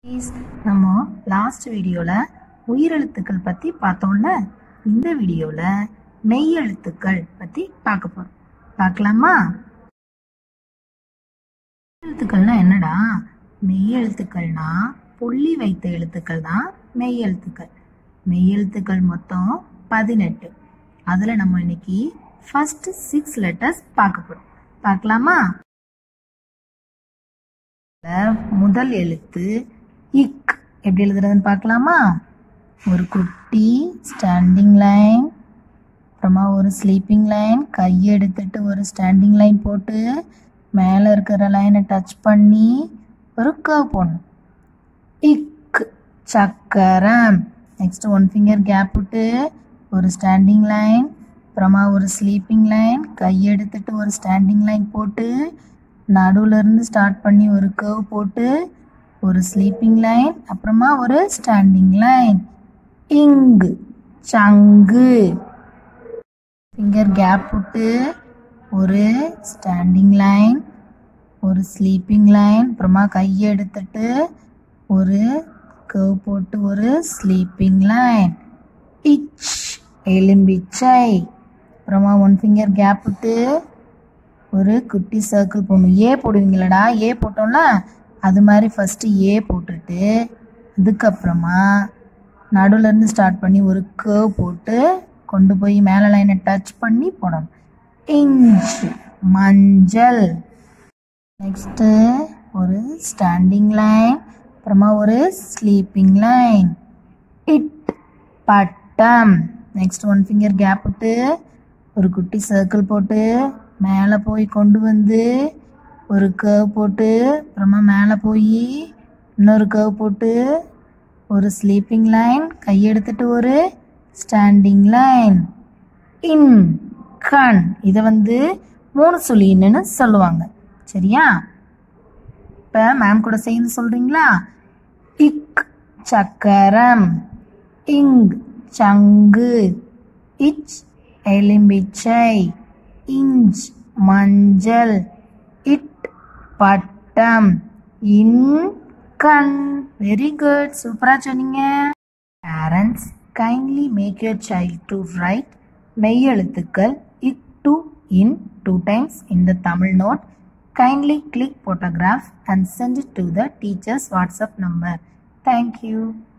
Please, நம்ம last வீடியோவில் உயிரெழுத்துக்கள் பற்றி பார்த்தோம்ல இந்த வீடியோவில் மெய்யெழுத்துக்கள் பற்றி பார்க்க போகிறோம் பார்க்கலாமா எழுத்துக்கள்னா என்னடா மெய்யெழுத்துக்கள்னா புள்ளி வைத்த எழுத்துக்கள் தான் மெய்யெழுத்துக்கள் மெய்யெழுத்துக்கள் மொத்தம் பதினெட்டு அதில் நம்ம இன்னைக்கு ஃபர்ஸ்ட் சிக்ஸ் லெட்டர்ஸ் பார்க்க போகிறோம் பார்க்கலாமா முதல் எழுத்து இக் எப்படி எழுதுறதுன்னு பார்க்கலாமா ஒரு குட்டி ஸ்டாண்டிங் லைன் அப்புறமா ஒரு ஸ்லீப்பிங் லைன் கையை எடுத்துட்டு ஒரு ஸ்டாண்டிங் லைன் போட்டு மேலே இருக்கிற லைனை டச் பண்ணி ஒரு கர்வ் போடணும் இக் சக்கரம் நெக்ஸ்ட் ஒன் ஃபிங்கர் கேப் விட்டு ஒரு ஸ்டாண்டிங் லைன் அப்புறமா ஒரு ஸ்லீப்பிங் லைன் கையை எடுத்துட்டு ஒரு ஸ்டாண்டிங் லைன் போட்டு நடுவுல இருந்து ஸ்டார்ட் பண்ணி ஒரு கர்வ் போட்டு ஒரு ஸ்லீப்பிங் லைன் அப்புறமா ஒரு ஸ்டாண்டிங் லைன் இங்கு சங்கு ஃபிங்கர் கேப் விட்டு ஒரு ஸ்டாண்டிங் லைன் ஒரு ஸ்லீப்பிங் லைன் அப்புறமா கையை எடுத்துட்டு ஒரு கர்வ் போட்டு ஒரு ஸ்லீப்பிங் லைன் இச் எலும்பிச்சை அப்புறமா ஒன் ஃபிங்கர் கேப் விட்டு ஒரு குட்டி சர்க்கிள் போடணும் ஏ போடுவீங்களடா ஏ போட்டோம்ல அது மாதிரி ஃபஸ்ட்டு ஏ போட்டுட்டு அதுக்கப்புறமா நடுவுல இருந்து ஸ்டார்ட் பண்ணி ஒரு கேர்வ் போட்டு கொண்டு போய் மேலே லைனை டச் பண்ணி போடணும் இஞ்ச் மஞ்சள் நெக்ஸ்ட்டு ஒரு ஸ்டாண்டிங் லைன் அப்புறமா ஒரு sleeping line it bottom next one finger gap விட்டு ஒரு குட்டி சர்க்கிள் போட்டு மேலே போய் கொண்டு வந்து ஒரு கர்வ் போட்டு அப்புறமா மேலே போய் இன்னொரு கர்வ் போட்டு ஒரு ஸ்லீப்பிங் லைன் கையெடுத்துட்டு ஒரு ஸ்டாண்டிங் லைன் இன் கண் இதை வந்து மூணு சொல்லின்னு சொல்லுவாங்க சரியா இப்போ மேம் கூட சேர்ந்து சொல்கிறீங்களா இக் சக்கரம் இங் சங்கு இச் எலும்பிச்சை இஞ்ச் மஞ்சள் இட் பட்டம் இன் கண் வெரி குட் சூப்பராக சொன்னீங்க parents kindly make your child to write மெய்யெழுத்துக்கள் eighteen two times in the Tamil note kindly click photograph and send it to the teacher's WhatsApp number. Thank you.